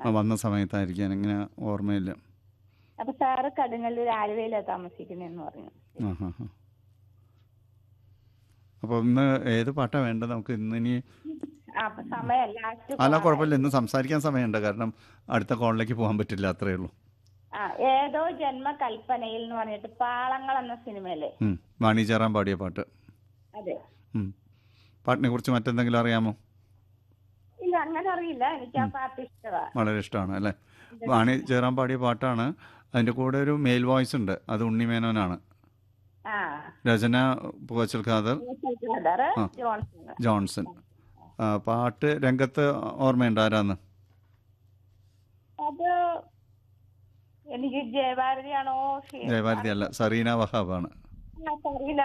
ആ, വന്ന സമയത്തായിരിക്കും ഇങ്ങനെ ഓർമ്മയില്ല അപ്പൊ സാറ് കടുങ്ങല്ലൂർ ആലുവയിലാണ് താമസിക്കുന്നതെന്ന് പറഞ്ഞു ആ ഹാ ഹാ അപ്പോൾ ഇന്ന് ഏത് പാട്ടാണ് വേണ്ടത് നമുക്ക് ഇന്ന് ഇനി ആ, അപ്പൊ സമയം ലാസ്റ്റ് അല്ല കുഴപ്പമില്ല ഇന്ന് സംസാരിക്കാൻ സമയമുണ്ട് കാരണം അടുത്ത കോളിലേക്ക് പോകാൻ പറ്റില്ല അത്രയേ ഉള്ളൂ ആ ഏതോ ജന്മ കൽപ്പനയിൽ എന്ന് പറഞ്ഞിട്ട് പാളങ്ങൾ എന്ന സിനിമയിലെ ഉം. വാണി ചേറാൻ പാടിയ പാട്ട് അതെ ഉം. പാട്ടിനെ കുറിച്ച് മറ്റെന്തെങ്കിലും അറിയാമോ ഇല്ല അങ്ങനെ അറിയില്ല എനിക്ക് ആ പാട്ട് ഇഷ്ടമാണ് വളരെ ഇഷ്ടമാണ് അല്ലേ വാണി ചേറാൻ പാടിയ പാട്ടാണ് അതിൻ്റെ കൂടെ ഒരു മെയിൽ വോയിസ് ഉണ്ട് അത് ഉണ്ണിമേനോനാണ് ആ രചന പുകച്ചൽ ഖാദർ ബ്രദറ് ആ. ജോൺസൺ ജോൺസൺ ആ, പാട്ട് രംഗത്ത് ഓർമ്മയുണ്ട് ആരാന്ന് അത് എനിക്ക് ജയഭാരതിയാണോ ജയഭാരതി അല്ല സറീന വഹാബാണ് അറിയില്ല